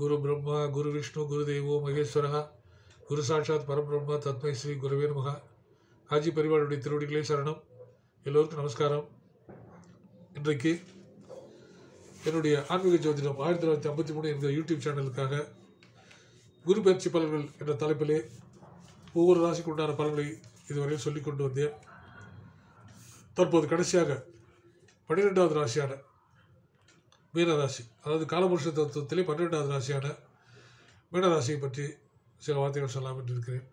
குரு பிரம்மா குரு விஷ்ணு குரு தெய்வோ மகேஸ்வரா குரு சாட்சாத் பரபிரம்மா தத்மை ஸ்ரீ குருவே நமக காஞ்சி பரிவாளுடைய திருவடிகளே சரணம் எல்லோருக்கும் நமஸ்காரம் இன்றைக்கு என்னுடைய ஆன்மீக ஜோதிடம் ஆயிரத்தி தொள்ளாயிரத்தி ஐம்பத்தி மூணு என்கிற யூடியூப் சேனலுக்காக குரு பயிற்சி பலன்கள் என்ற தலைப்பிலே ஒவ்வொரு ராசிக்கு உண்டான பலன்களை இதுவரை சொல்லிக் கொண்டு வந்தேன் தற்போது கடைசியாக பன்னிரெண்டாவது ராசியான மீனராசி அதாவது காலபுருஷ தத்துவத்திலே பன்னிரெண்டாவது ராசியான மீனராசியை பற்றி சில வார்த்தைகள் சொல்லலாம் என்று இருக்கிறேன்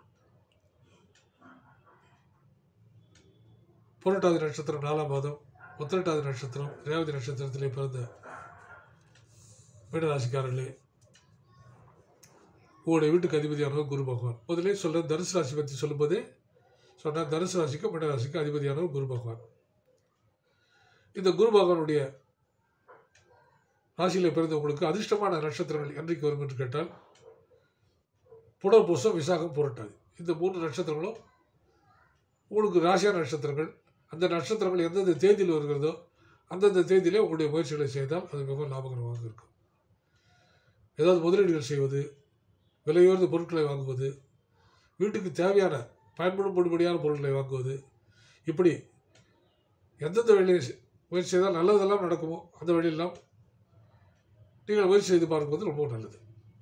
புரட்டாதி நட்சத்திரம் நாலாம் மாதம் உத்திரட்டாதி நட்சத்திரம் ரேவதி நட்சத்திரத்திலே பிறந்த மீனராசிக்காரர்களே உங்களுடைய வீட்டுக்கு அதிபதியானவர் குரு பகவான் முதலே சொல்ற தனுசு ராசி பற்றி சொல்லும்போதே சொன்ன தனுசு ராசிக்கு மீன ராசிக்கு அதிபதியானவர் குரு பகவான் இந்த குரு பகவானுடைய ராசியில் பிறந்தவங்களுக்கு அதிர்ஷ்டமான நட்சத்திரங்கள் என்றைக்கு வரும் என்று கேட்டால் புனர்பூசம் விசாகம் புரட்டாது இந்த மூன்று நட்சத்திரங்களும் உங்களுக்கு ராசியான நட்சத்திரங்கள் அந்த நட்சத்திரங்கள் எந்தெந்த தேதியில் வருகிறதோ அந்தந்த தேதியிலே உங்களுடைய முயற்சிகளை செய்தால் அது மிகவும் லாபகரமாக இருக்கும் ஏதாவது முதலீடுகள் செய்வது விலையுயர்ந்த பொருட்களை வாங்குவது வீட்டுக்கு தேவையான பயன்படும் பொடுபடியான பொருட்களை வாங்குவது இப்படி எந்தெந்த வேலையை செ- முயற்சி செய்தால் நல்லதெல்லாம் நடக்குமோ அந்த வழியெல்லாம் நீங்கள் முயற்சி செய்து பார்க்கும்போது ரொம்ப நல்லது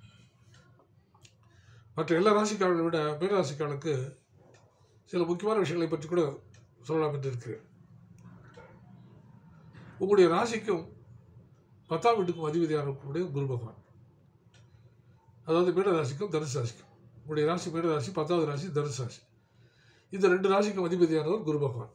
மற்ற எல்லா ராசிக்காரர்களை விட மீன ராசிக்காரனுக்கு சில முக்கியமான விஷயங்களை பற்றி கூட சொல்லலாம் என்று இருக்கிறேன் உங்களுடைய ராசிக்கும் பத்தாம் வீட்டுக்கும் அதிபதியான இருக்கக்கூடிய குரு பகவான் அதாவது மீன ராசிக்கும் தனுசு ராசிக்கும் உங்களுடைய ராசி மீன ராசி பத்தாவது ராசி தனுசு ராசி இந்த ரெண்டு ராசிக்கும் அதிபதியானவர் குரு பகவான்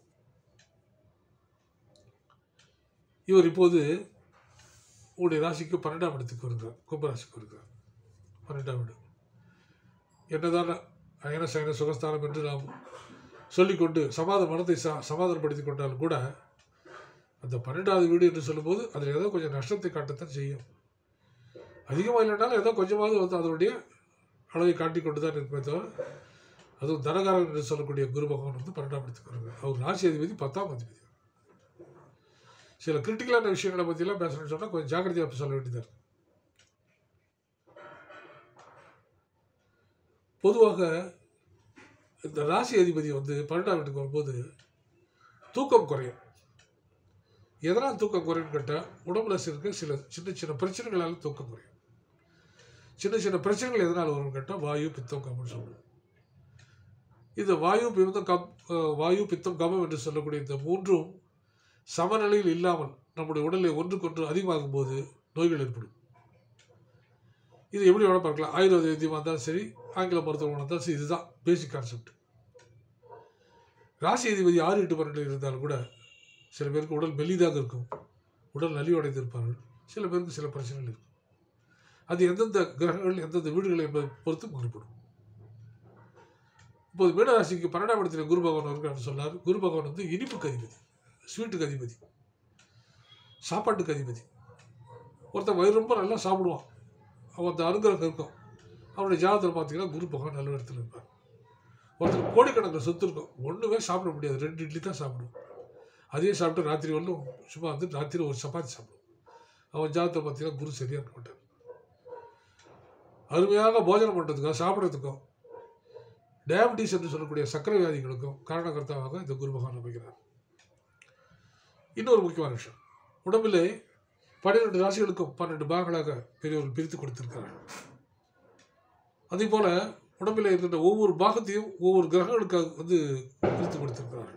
இவர் இப்போது உங்களுடைய ராசிக்கு பன்னெண்டாம் இடத்துக்கு வருகிறார் கும்பராசிக்கு வருகிறார் பன்னெண்டாம் இடம் என்னதான் அயன சயன சுகஸ்தானம் என்று நாம் சொல்லிக்கொண்டு சமாதான மனத்தை ச சமாதானப்படுத்தி கொண்டாலும் கூட அந்த பன்னெண்டாவது வீடு என்று சொல்லும்போது அதில் ஏதோ கொஞ்சம் நஷ்டத்தை காட்டத்தான் செய்யும் அதிகமாக இல்லைனாலும் ஏதோ கொஞ்சமாவது வந்து அதனுடைய அளவை காட்டிக் கொண்டு தான் இருக்குமே தவிர அதுவும் தனகாரன் என்று சொல்லக்கூடிய குரு பகவான் வந்து பன்னெண்டாம் இடத்துக்கு வருகிறார் அவர் ராசி அதிபதி பத்தாம் அதிபதி சில கிரிட்டிக்கலான விஷயங்களை பற்றிலாம் பேசணும்னு சொன்னால் கொஞ்சம் ஜாக்கிரதையாக சொல்ல வேண்டியதாக இருக்கு பொதுவாக இந்த ராசி அதிபதி வந்து பன்னெண்டாம் வீட்டுக்கு வரும்போது தூக்கம் குறையும் எதனால் தூக்கம் குறையும்னு கேட்டால் உடம்புல இருக்க சில சின்ன சின்ன பிரச்சனைகளால் தூக்கம் குறையும் சின்ன சின்ன பிரச்சனைகள் எதனால் வரும்னு கேட்டால் வாயு பித்தம் கம்னு சொல்லுவோம் இந்த வாயு பித்தம் கம் அஹ் வாயு பித்தம் கமம் என்று சொல்லக்கூடிய இந்த மூன்றும் சமநிலையில் இல்லாமல் நம்முடைய உடலில் ஒன்றுக்கொன்று அதிகமாகும் போது நோய்கள் ஏற்படும் இது எப்படி வேணால் பார்க்கலாம் ஆயுர்வேத வைத்தியமாக இருந்தாலும் சரி ஆங்கில மருத்துவமாக இருந்தாலும் சரி இதுதான் பேசிக் கான்செப்ட் ராசி அதிபதி ஆறு எட்டு பன்னெண்டில் இருந்தாலும் கூட சில பேருக்கு உடல் மெல்லிதாக இருக்கும் உடல் நலிவடைந்து இருப்பார்கள் சில பேருக்கு சில பிரச்சனைகள் இருக்கும் அது எந்தெந்த கிரகங்கள் எந்தெந்த வீடுகள் என்பதை பொறுத்து மாறுபடும் இப்போது மீனராசிக்கு பன்னெண்டாம் இடத்துல குரு பகவான் வருகிறார் சொன்னார் குரு பகவான் வந்து இனிப்புக்கு அதிபதி ஸ்வீட்டுக்கு அதிபதி சாப்பாட்டுக்கு அதிபதி ஒருத்தன் வயிறு ரொம்ப நல்லா சாப்பிடுவான் அவன் அந்த அனுகிரகம் இருக்கும் அவனுடைய ஜாதகத்தில் பார்த்தீங்கன்னா குரு பகவான் நல்ல இடத்துல இருப்பார் ஒருத்தர் கோடிக்கணக்கில் சொத்து இருக்கும் ஒன்றுமே சாப்பிட முடியாது ரெண்டு இட்லி தான் சாப்பிடுவோம் அதையே சாப்பிட்டு ராத்திரி வரலும் சும்மா வந்து ராத்திரி ஒரு சப்பாத்தி சாப்பிடுவோம் அவன் ஜாதகத்தை பார்த்தீங்கன்னா குரு சரியாக இருக்க மாட்டார் அருமையாக போஜனம் பண்ணுறதுக்கும் சாப்பிட்றதுக்கும் டயபிட்டிஸ் என்று சொல்லக்கூடிய சர்க்கரை வியாதிகளுக்கும் காரணகர்த்தாவாக இந்த குரு பகவான் அமைகிறார் இன்னொரு முக்கியமான விஷயம் உடம்பிலே பன்னிரெண்டு ராசிகளுக்கும் பன்னெண்டு பாகங்களாக பெரியவர்கள் பிரித்து கொடுத்திருக்கிறார்கள் அதே போல உடம்பில் இருக்கின்ற ஒவ்வொரு பாகத்தையும் ஒவ்வொரு கிரகங்களுக்காக வந்து பிரித்து கொடுத்திருக்கிறார்கள்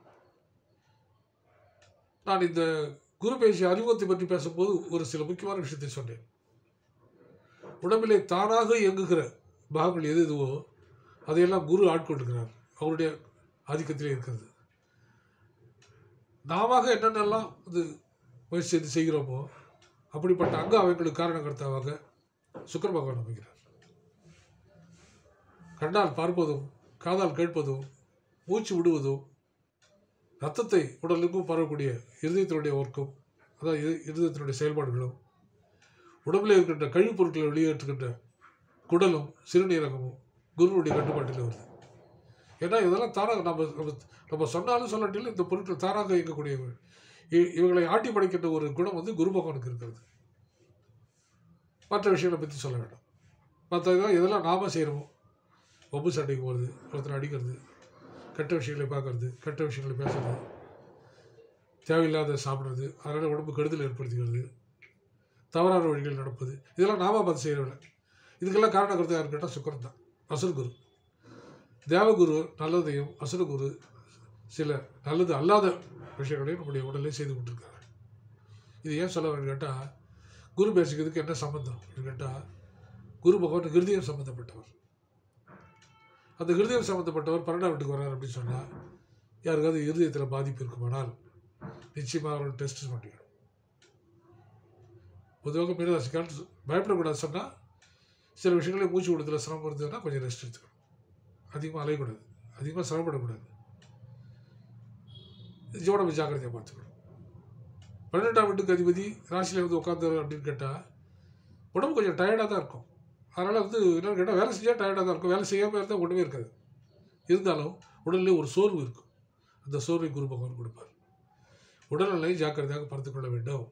நான் இந்த குரு பேசி அறிமுகத்தை பற்றி பேசும்போது ஒரு சில முக்கியமான விஷயத்தை சொன்னேன் உடம்பிலே தானாக இயங்குகிற பாகங்கள் எது எதுவோ அதையெல்லாம் குரு ஆட்கொண்டிருக்கிறார் அவருடைய ஆதிக்கத்திலே இருக்கிறது நாம என்னென்னலாம் இது முயற்சி செய்து செய்கிறோமோ அப்படிப்பட்ட அங்க அவைகளுக்கு காரணகர்த்தாவாக சுக்கர பகவான் அமைகிறார் கண்ணால் பார்ப்பதும் காதால் கேட்பதும் மூச்சு விடுவதும் ரத்தத்தை உடலுக்கும் பரவக்கூடிய இருதயத்தினுடைய ஒர்க்கும் அதாவது இரு- இருதயத்தினுடைய செயல்பாடுகளும் உடம்பில் இருக்கின்ற கழிவுப் பொருட்களை வெளியேற்றுகின்ற குடலும் சிறுநீரகமும் குருவுடைய கட்டுப்பாட்டில் வருது ஏன்னா இதெல்லாம் தானாக நம்ம நம்ம நம்ம சொன்னாலும் சொல்லாட்டிலும் இந்த பொருட்கள் தானாக இயங்கக்கூடியவர்கள் இ- இவங்களை ஆட்டி படைக்கின்ற ஒரு குணம் வந்து குரு பகவானுக்கு இருக்கிறது மற்ற விஷயங்களை பற்றி சொல்ல வேண்டாம் மற்ற இதெல்லாம் எதெல்லாம் நாம செய்கிறோமோ ஒம்பு சண்டைக்கு போகிறது ஒருத்தர் அடிக்கிறது கெட்ட விஷயங்களை பார்க்கறது கெட்ட விஷயங்களை பேசுறது தேவையில்லாத சாப்பிட்றது அதனால் உடம்பு கெடுதல் ஏற்படுத்திக்கிறது தவறான வழிகள் நடப்பது இதெல்லாம் நாம பார்த்து செய்கிறவில்லை இதுக்கெல்லாம் காரணம் கருத்து யாருன்னு கேட்டால் சுக்கரன் தான் அசுரகுரு தேவகுரு நல்லதையும் அசுரகுரு சில நல்லது அல்லாத விஷயங்களையும் நம்முடைய உடலே செய்து கொண்டிருக்காங்க இது ஏன் சொல்ல வரேன்னு கேட்டால் குரு பேசிக்கிறதுக்கு என்ன சம்பந்தம் அப்படின்னு கேட்டால் குரு பகவான் ஹிருதயம் சம்மந்தப்பட்டவர் அந்த ஹிருதயம் சம்மந்தப்பட்டவர் பன்னெண்டாம் வீட்டுக்கு வர்றார் அப்படின்னு சொன்னால் யாருக்காவது இருதயத்தில் பாதிப்பு இருக்குமானால் நிச்சயமாக அவர்கள் டெஸ்ட் பண்ணிக்கணும் பொதுவாக மீனராசிக்கால் பயப்படக்கூடாது சொன்னால் சில விஷயங்களை மூச்சு விடுதல சிரமம் இருந்ததுன்னா கொஞ்சம் ரெஸ்ட் எடுத்துக்கணும் அதிகமாக அலையக்கூடாது அதிகமாக சிரமப்படக்கூடாது ஜோட ஜாக்கிரதையாக பார்த்துக்கணும் பன்னெண்டாம் வீட்டுக்கு அதிபதி ராசியில் வந்து உட்காந்துரு அப்படின்னு கேட்டால் உடம்பு கொஞ்சம் டயர்டாக தான் இருக்கும் அதனால் வந்து என்னென்னு கேட்டால் வேலை செஞ்சால் டயர்டாக தான் இருக்கும் வேலை செய்யாமல் இருந்தால் ஒன்றுமே இருக்காது இருந்தாலும் உடல்லே ஒரு சோர்வு இருக்கும் அந்த சோர்வை குரு பகவான் கொடுப்பார் உடல்நிலை ஜாக்கிரதையாக பார்த்து கொள்ள வேண்டும்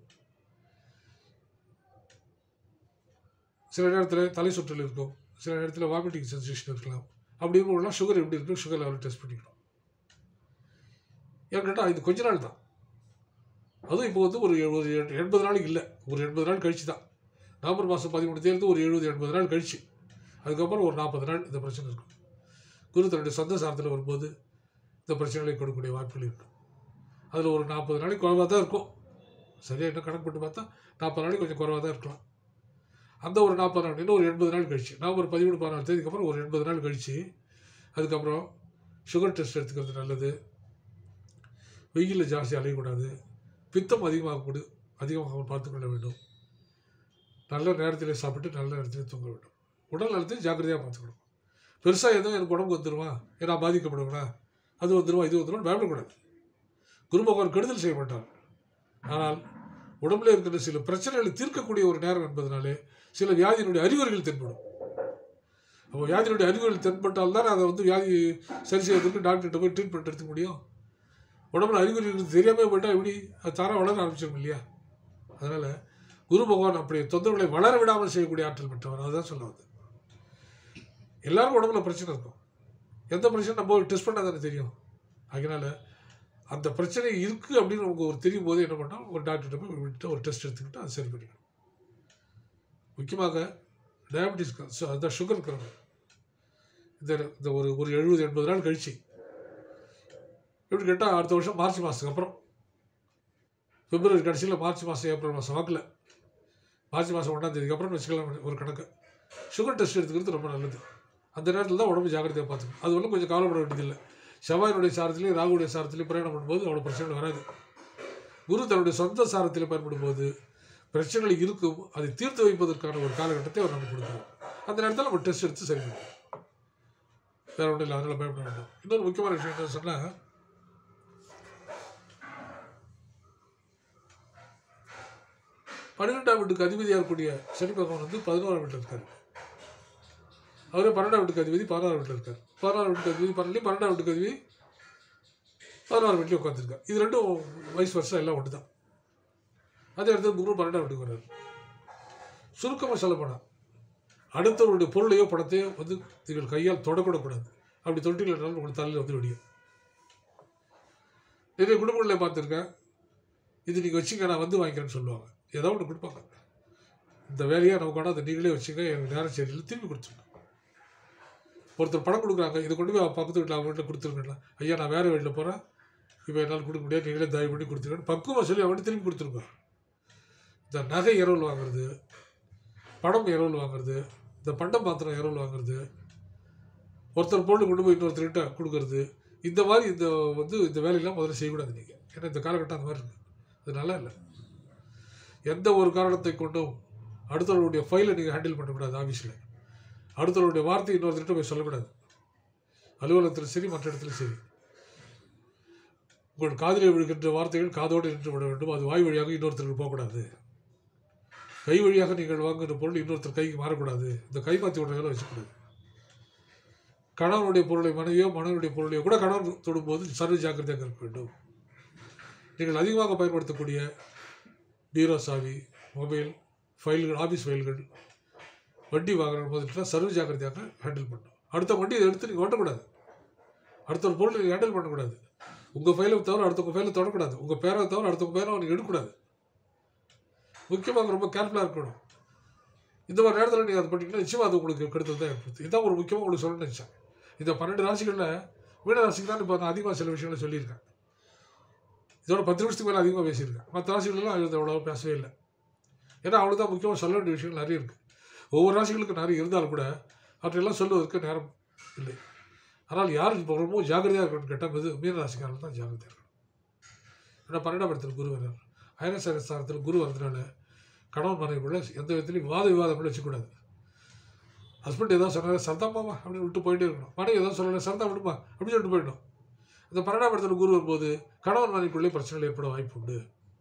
சில நேரத்தில் தலை சுற்றல் இருக்கும் சில நேரத்தில் வாமிட்டிங் சென்சேஷன் இருக்கலாம் அப்படி இருக்கும்போதெல்லாம் சுகர் எப்படி இருக்கும் சுகர் லெவல் டெஸ்ட் பண்ணிக்கணும் ஏன்னு கேட்டால் இது கொஞ்ச நாள் தான் அதுவும் இப்போ வந்து ஒரு ஒரு எண்பது நாளைக்கு இல்லை ஒரு எண்பது நாள் கழிச்சு தான் நவம்பர் மாதம் பதிமூணு தேர்ந்து ஒரு எழுபது எண்பது நாள் கழிச்சு அதுக்கப்புறம் ஒரு நாற்பது நாள் இந்த பிரச்சனை இருக்கும் குரு தன்னுடைய சொந்த சாரத்தில் வரும்போது இந்த பிரச்சனைகளை கொடுக்கக்கூடிய வாய்ப்புகள் இருக்கும் அதில் ஒரு நாற்பது நாளைக்கு குறைவாக தான் இருக்கும் சரியாக என்ன கணக்கு போட்டு பார்த்தா நாற்பது நாளைக்கு கொஞ்சம் குறைவாக தான் இருக்கலாம் அந்த ஒரு நாற்பது நாள் இன்னும் ஒரு எண்பது நாள் கழிச்சு நவம்பர் பதிமூணு பதினாலு தேதிக்கு அப்புறம் ஒரு எண்பது நாள் கழிச்சு அதுக்கப்புறம் சுகர் டெஸ்ட் எடுத்துக்கிறது நல்லது வெயிலில் ஜாஸ்தி அலையக்கூடாது பித்தம் அதிகமாகக்கூடு அதிகமாக பார்த்துக்கொள்ள வேண்டும் நல்ல நேரத்தில் சாப்பிட்டு நல்ல நேரத்தில் தூங்க வேண்டும் உடல் நலத்தை ஜாக்கிரதையாக பார்த்துக்கணும் பெருசாக எதுவும் எனக்கு உடம்பு வந்துடுமா ஏன்னா பாதிக்கப்படுவேனா அது வந்துடுமா இது வந்துடும் பயப்படக்கூடாது குரு பகவான் கெடுதல் செய்ய மாட்டார் ஆனால் உடம்புல இருக்கிற சில பிரச்சனைகளை தீர்க்கக்கூடிய ஒரு நேரம் என்பதனாலே சில வியாதியினுடைய அறிகுறிகள் தென்படும் அப்போ வியாதியினுடைய அறிகுறிகள் தென்பட்டால் தான் அதை வந்து வியாதி சரி செய்வதற்கு டாக்டர்கிட்ட போய் ட்ரீட்மெண்ட் எடுத்துக்க முடியும் உடம்புல அறிகுறி இருக்குது தெரியாமல் போயிட்டால் எப்படி அது தாராக வளர ஆரம்பிச்சிடும் இல்லையா அதனால் குரு பகவான் அப்படி தொந்தரவுகளை வளர விடாமல் செய்யக்கூடிய ஆற்றல் பெற்றவர் அதுதான் சொல்ல வந்து எல்லாருக்கும் உடம்புல பிரச்சனை இருக்கும் எந்த பிரச்சனை நம்ம டெஸ்ட் பண்ணால் தானே தெரியும் அதனால் அந்த பிரச்சனை இருக்குது அப்படின்னு நமக்கு ஒரு தெரியும் போது என்ன பண்ணோம் ஒரு டாக்டர்கிட்ட போய் விட்டு ஒரு டெஸ்ட் எடுத்துக்கிட்டு அதை சரி பண்ணிக்கணும் முக்கியமாக டயபெட்டிஸ் அதான் சுகர் இருக்கிறவங்க இந்த இந்த ஒரு ஒரு எழுபது எண்பது நாள் கழிச்சு எப்படி கேட்டால் அடுத்த வருஷம் மார்ச் மாதத்துக்கு அப்புறம் பிப்ரவரி கடைசியில் மார்ச் மாதம் ஏப்ரல் மாதம் வாக்கில் மார்ச் மாதம் ஒன்றாம் தேதிக்கு அப்புறம் வச்சுக்கலாம் ஒரு கணக்கு சுகர் டெஸ்ட் எடுத்துக்கிறது ரொம்ப நல்லது அந்த நேரத்தில் தான் உடம்பு ஜாக்கிரதையாக பார்த்துக்கணும் அது ஒன்றும் கொஞ்சம் கவலைப்பட வேண்டியதில்லை செவ்வாயினுடைய சாரத்திலையும் ராகுடைய சாரத்திலையும் பிரயாணம் பண்ணும்போது அவ்வளோ பிரச்சனை வராது குரு தன்னுடைய சொந்த சாரத்தில் பயன்படும் போது பிரச்சனைகள் இருக்கும் அதை தீர்த்து வைப்பதற்கான ஒரு காலகட்டத்தை அவர் நமக்கு கொடுக்குறார் அந்த நேரத்தில் நம்ம டெஸ்ட் எடுத்து சரி பண்ணுவோம் வேற ஒன்றும் இல்லை அதனால் பயப்பட வேண்டாம் இன்னொரு முக்கியமான விஷயம் என்ன சொன்னால் பன்னிரெண்டாம் வீட்டுக்கு அதிபதியாக இருக்கக்கூடிய சனி பகவான் வந்து பதினோராம் வீட்டில் இருக்கார் அவரே பன்னெண்டாம் வீட்டுக்கு அதிபதி பதினாறு வீட்டில் இருக்கார் பதினாறு வீட்டுக்கு அதிபதி பன்னெண்டு பன்னெண்டாம் வீட்டுக்கு அதிபதி பதினாறு வீட்லேயும் உட்காந்துருக்கார் இது ரெண்டும் வயசு வருஷம் எல்லாம் ஒன்று தான் அதே இடத்துல குரு பன்னெண்டாம் வீட்டுக்கு வர்றாரு சுருக்கமாக சொல்ல போனால் அடுத்தவருடைய பொருளையோ படத்தையோ வந்து நீங்கள் கையால் தொடக்கூடக்கூடாது அப்படி தொட்டில்னாலும் உங்களுக்கு தலையில் வந்து வெடியும் நிறைய குடும்பங்களில் பார்த்துருக்கேன் இது நீங்கள் வச்சுங்க நான் வந்து வாங்கிக்கிறேன்னு சொல்லுவாங்க ஏதோ ஒன்று கொடுப்பாங்க இந்த வேலையாக நமக்கு வேணால் அதை நீங்களே வச்சுங்க எனக்கு நேரம் சரியில்லை திரும்பி கொடுத்துருங்க ஒருத்தர் பணம் கொடுக்குறாங்க இதை கொண்டு போய் பக்கத்து வீட்டில் அவங்க வீட்டில் கொடுத்துருங்களா ஐயா நான் வேறு வீட்டில் போகிறேன் இப்போ என்னால் கொடுக்க முடியாது நீங்களே தயவு பண்ணி கொடுத்துருங்க பக்குவமாக சொல்லி அவங்கள்ட்ட திரும்பி கொடுத்துருங்க இந்த நகை இரவல் வாங்குறது பணம் இரவல் வாங்குறது இந்த பண்டம் பாத்திரம் இரவல் வாங்குறது ஒருத்தர் பொருள் கொண்டு போய் இன்னொருத்தர்கிட்ட கொடுக்கறது இந்த மாதிரி இந்த வந்து இந்த வேலையெல்லாம் முதல்ல செய்யக்கூடாது நீங்கள் ஏன்னா இந்த காலகட்டம் அந்த மாதிரி இருக்குது அது நல்லா இல்லை எந்த ஒரு காரணத்தை கொண்டும் அடுத்தவர்களுடைய ஃபைலை நீங்கள் ஹேண்டில் பண்ணக்கூடாது ஆஃபீஸில் அடுத்தவருடைய வார்த்தை இன்னொருத்தர்கிட்ட போய் சொல்லக்கூடாது அலுவலகத்தில் சரி மற்ற இடத்துல சரி உங்கள் காதிலே விழுகின்ற வார்த்தைகள் காதோடு நின்று விட வேண்டும் அது வாய் வழியாக இன்னொருத்தருக்கு போகக்கூடாது கை வழியாக நீங்கள் வாங்குகிற பொருள் இன்னொருத்தர் கைக்கு மாறக்கூடாது இந்த கை மாற்றி விடுற வேலை வச்சுக்கூடாது கணவனுடைய பொருளை மனைவியோ மனைவியுடைய பொருளையோ கூட கணவன் தொடும்போது சர்வ ஜாக்கிரதையாக இருக்க வேண்டும் நீங்கள் அதிகமாக பயன்படுத்தக்கூடிய பீரோ சாவி மொபைல் ஃபைல்கள் ஆஃபீஸ் ஃபைல்கள் வண்டி வாங்குற முதல்ல சர்வ ஜாக்கிரதையாக ஹேண்டில் பண்ணணும் அடுத்த வண்டி இதை எடுத்து நீங்கள் ஓட்டக்கூடாது அடுத்த ஒரு பொருள் நீங்கள் ஹேண்டில் பண்ணக்கூடாது உங்கள் ஃபைலை தவிர அடுத்தவங்க ஃபைலை தொடக்கூடாது உங்கள் பேரை தவிர அடுத்தவங்க பேரை நீங்கள் எடுக்கக்கூடாது முக்கியமாக ரொம்ப கேர்ஃபுல்லாக இருக்கணும் இந்த மாதிரி நேரத்தில் நீங்கள் அதை பண்ணிங்கன்னா நிச்சயமாக அது உங்களுக்கு கெடுதல் தான் ஏற்படுத்து இதான் ஒரு முக்கியமாக உங்களுக்கு சொல்லணும்னு நினச்சேன் இந்த பன்னெண்டு ராசிகளில் மீன ராசிக்கு தான் இப்போ நான் அதிகமாக சில விஷயங்களை சொல்லியிருக்கேன் இதோட பத்து நிமிஷத்துக்கு மேலே அதிகமாக பேசியிருக்கேன் மற்ற ராசிகளெலாம் அது அவ்வளோ பேசவே இல்லை ஏன்னா அவளுக்கு தான் முக்கியமாக சொல்ல வேண்டிய விஷயங்கள் நிறைய இருக்குது ஒவ்வொரு ராசிகளுக்கு நிறைய இருந்தாலும் கூட அவற்றையெல்லாம் சொல்லுவதற்கு நேரம் இல்லை ஆனால் யார் இப்போ ரொம்ப ஜாக்கிரதையாக இருக்கணும்னு கேட்டால் மெது மீன ராசிக்காரர்கள் தான் ஜாக்கிரதையாக இருக்கணும் ஏன்னா பன்னெண்டாம் இடத்துல குரு வர்றார் அயனசர ஸ்தானத்தில் குரு வரதுனால கணவன் மனைவிக்குள்ள எந்த விதத்துலையும் வாத விவாதம் கூட வச்சுக்கூடாது ஹஸ்பண்ட் ஏதாவது சொன்னாலும் சரதாமாமா அப்படின்னு விட்டு போயிட்டே இருக்கணும் மனைவி ஏதாவது சொல்லலை சரதா விடுமா அப்படின்னு சொல்லிட்டு போயிடணும் இந்த பன்னெண்டாம் இடத்துல குரு வரும்போது கணவன் மனைவிக்குள்ளே பிரச்சனைகள் ஏற்பட வாய்ப்பு உண்டு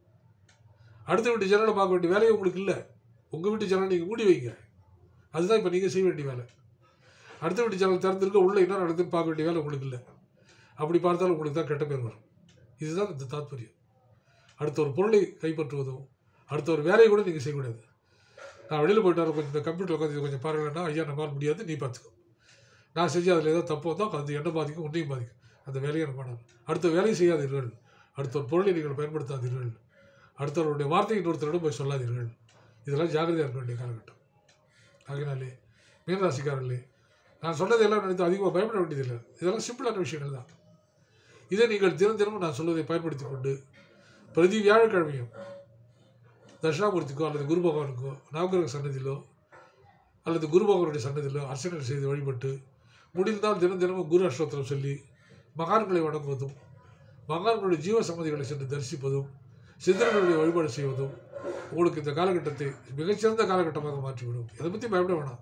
அடுத்த வீட்டு ஜனலை பார்க்க வேண்டிய வேலையை உங்களுக்கு இல்லை உங்கள் வீட்டு ஜனலை நீங்கள் மூடி வைங்க அதுதான் இப்போ நீங்கள் செய்ய வேண்டிய வேலை அடுத்த வீட்டு ஜனல் திறந்திருக்க உள்ள என்ன நடக்குதுன்னு பார்க்க வேண்டிய வேலை உங்களுக்கு இல்லை அப்படி பார்த்தாலும் உங்களுக்கு தான் கெட்ட பேர் வரும் இதுதான் இந்த தாத்பரியம் அடுத்த ஒரு பொருளை கைப்பற்றுவதும் அடுத்த ஒரு வேலையை கூட நீங்கள் செய்யக்கூடாது நான் வெளியில் போயிட்டு வரேன் கொஞ்சம் இந்த கம்ப்யூட்டர் உட்காந்து இது கொஞ்சம் பாருங்கன்னா ஐயா நம்மளால் முடியாது நீ பார்த்துக்கோ நான் செஞ்சு அதில் ஏதோ தப்பு வந்தால் அது என்ன பாதிக்கும் உன்னையும் பாதிக்கும் அந்த வேலையை எனக்கு பண்ணணும் அடுத்த வேலையை செய்யாதீர்கள் அடுத்த ஒரு பொருளை நீங்கள் பயன்படுத்தாதீர்கள் அடுத்தவருடைய வார்த்தை இன்னொருத்தரிடம் போய் சொல்லாதீர்கள் இதெல்லாம் ஜாகிரதையாக இருக்க வேண்டிய காலகட்டம் ஆகினாலே மீனராசிக்காரர்களே நான் சொன்னதை எல்லாம் நினைத்து அதிகமாக பயப்பட வேண்டியதில்லை இதெல்லாம் சிம்பிளான விஷயங்கள் தான் இதை நீங்கள் தினம் தினமும் நான் சொல்வதை பயன்படுத்தி கொண்டு பிரதி வியாழக்கிழமையும் தட்சிணாமூர்த்திக்கோ அல்லது குரு பகவானுக்கோ நவகிரக சன்னதியிலோ அல்லது குரு பகவானுடைய சன்னதியிலோ அர்ச்சனை செய்து வழிபட்டு முடிந்தால் தினம் தினமும் குரு அஷ்டோத்திரம் சொல்லி மகான்களை வணங்குவதும் மகான்களுடைய ஜீவ சம்மதிகளை சென்று தரிசிப்பதும் சித்தர்களுடைய வழிபாடு செய்வதும் உங்களுக்கு இந்த காலகட்டத்தை மிகச்சிறந்த காலகட்டமாக மாற்றிவிடும் எதை பற்றி பயப்பட வேணாம்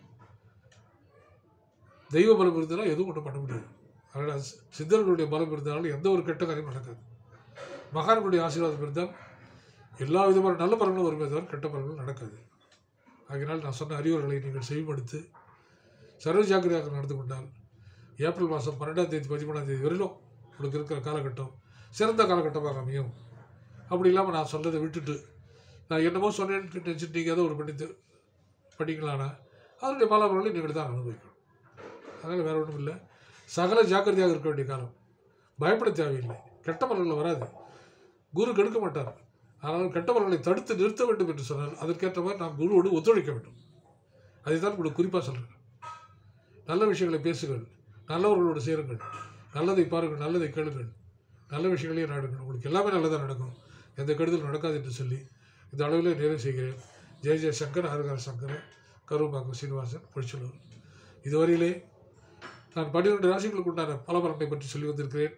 தெய்வ பலம் இருந்தாலும் எதுவும் ஒன்றும் பண்ண முடியாது அதனால் சித்தர்களுடைய பலம் இருந்தாலும் எந்த ஒரு கெட்ட காரியம் நடக்காது மகான்களுடைய ஆசீர்வாதம் இருந்தால் எல்லா விதமான நல்ல பலன்களும் வருமே தவிர கெட்ட பலன்களும் நடக்காது ஆகையினால் நான் சொன்ன அறிவுரைகளை நீங்கள் செவிமடுத்து சர்வ ஜாக்கிரதையாக நடந்து கொண்டால் ஏப்ரல் மாதம் பன்னெண்டாம் தேதி பதிமூணாம் தேதி வரையிலும் உங்களுக்கு இருக்கிற காலகட்டம் சிறந்த காலகட்டமாக அமையும் அப்படி இல்லாமல் நான் சொன்னதை விட்டுட்டு நான் என்னமோ சொன்னேன்னு நினச்சிட்டு நீங்கள் ஏதோ ஒரு பண்ணித்து பண்ணிங்களானா அதனுடைய பலன்களை நீங்கள் தான் அனுபவிக்கணும் அதனால் வேறு ஒன்றும் இல்லை சகல ஜாக்கிரதையாக இருக்க வேண்டிய காலம் பயப்பட தேவையில்லை கெட்ட பலன்கள் வராது குரு கெடுக்க மாட்டார் ஆனால் கெட்ட பலன்களை தடுத்து நிறுத்த வேண்டும் என்று சொன்னால் அதற்கேற்ற மாதிரி நாம் குருவோடு ஒத்துழைக்க வேண்டும் அதை தான் உங்களுக்கு குறிப்பாக சொல்கிறேன் நல்ல விஷயங்களை பேசுங்கள் நல்லவர்களோடு சேருங்கள் நல்லதை பாருங்கள் நல்லதை கேளுங்கள் நல்ல விஷயங்களையும் நாடுங்கள் உங்களுக்கு எல்லாமே நல்லதாக நடக்கும் எந்த கெடுதல் நடக்காது என்று சொல்லி இந்த அளவிலே நிறைவு செய்கிறேன் ஜெய ஜெயசங்கர் ஹரஹர சங்கர் கரும்பாக்கம் சீனிவாசன் பொழிச்சலூர் இதுவரையிலே நான் பன்னிரெண்டு ராசிகளுக்கு உண்டான பலபலனை பற்றி சொல்லி வந்திருக்கிறேன்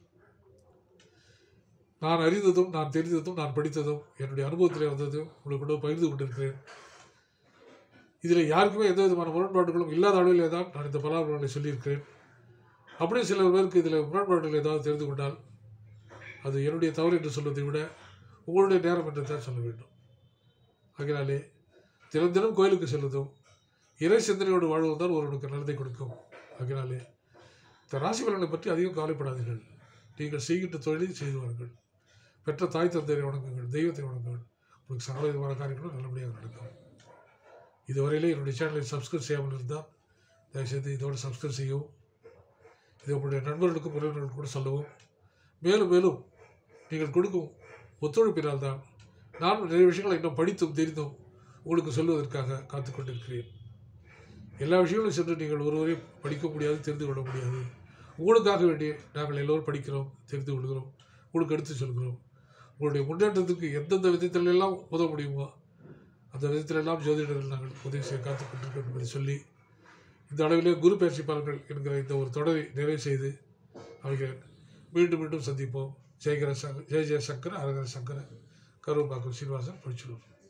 நான் அறிந்ததும் நான் தெரிந்ததும் நான் படித்ததும் என்னுடைய அனுபவத்திலே வந்ததும் உங்களுக்கு கூட பகிர்ந்து கொண்டிருக்கிறேன் இதில் யாருக்குமே எந்த விதமான முரண்பாடுகளும் இல்லாத அளவிலே தான் நான் இந்த பலாபலனை சொல்லியிருக்கிறேன் அப்படியே சில பேருக்கு இதில் முரண்பாடுகள் ஏதாவது தெரிந்து கொண்டால் அது என்னுடைய தவறு என்று சொல்வதை விட உங்களுடைய நேரம் என்று தான் சொல்ல வேண்டும் ஆகினாலே தினம் தினம் கோயிலுக்கு செல்வதும் இறை சிந்தனையோடு வாழ்வதும் தான் ஒருவனுக்கு நல்லதை கொடுக்கும் ஆகினாலே இந்த ராசி பலனை பற்றி அதிகம் கவலைப்படாதீர்கள் நீங்கள் செய்கின்ற தொழிலை செய்து வாருங்கள் பெற்ற தாய் தந்தையை வணங்குங்கள் தெய்வத்தை வணங்குங்கள் உங்களுக்கு சகல விதமான காரியங்களும் நல்லபடியாக நடக்கும் இதுவரையிலே என்னுடைய சேனலை சப்ஸ்கிரைப் செய்யாமல் இருந்தால் தயவுசெய்து இதோடு சப்ஸ்கிரைப் செய்யவும் இதை உங்களுடைய நண்பர்களுக்கும் உறவினர்களுக்கும் கூட சொல்லவும் மேலும் மேலும் நீங்கள் கொடுக்கும் ஒத்துழைப்பினால் தான் நான் நிறைய விஷயங்களை இன்னும் படித்தும் தெரிந்தும் உங்களுக்கு சொல்வதற்காக காத்து கொண்டிருக்கிறேன் எல்லா விஷயங்களும் சென்று நீங்கள் ஒருவரே படிக்க முடியாது தெரிந்து கொள்ள முடியாது உங்களுக்காக வேண்டி நாங்கள் எல்லோரும் படிக்கிறோம் தெரிந்து கொள்கிறோம் உங்களுக்கு எடுத்து சொல்கிறோம் உங்களுடைய முன்னேற்றத்துக்கு எந்தெந்த விதத்திலெல்லாம் உதவ முடியுமோ அந்த விதத்திலெல்லாம் ஜோதிடர்கள் நாங்கள் உதவி செய்ய காத்துக் கொண்டிருக்கிறோம் என்பதை சொல்லி இந்த அளவிலே குரு பயிற்சி பலன்கள் என்கிற இந்த ஒரு தொடரை நிறைவு செய்து அவைகள் மீண்டும் மீண்டும் சந்திப்போம் ஜெயகர சங்கர் ஜெய ஜெயசங்கர் அரகர சங்கர கரும்பாக்கம் சீனிவாசன் பொழிச்சலூர்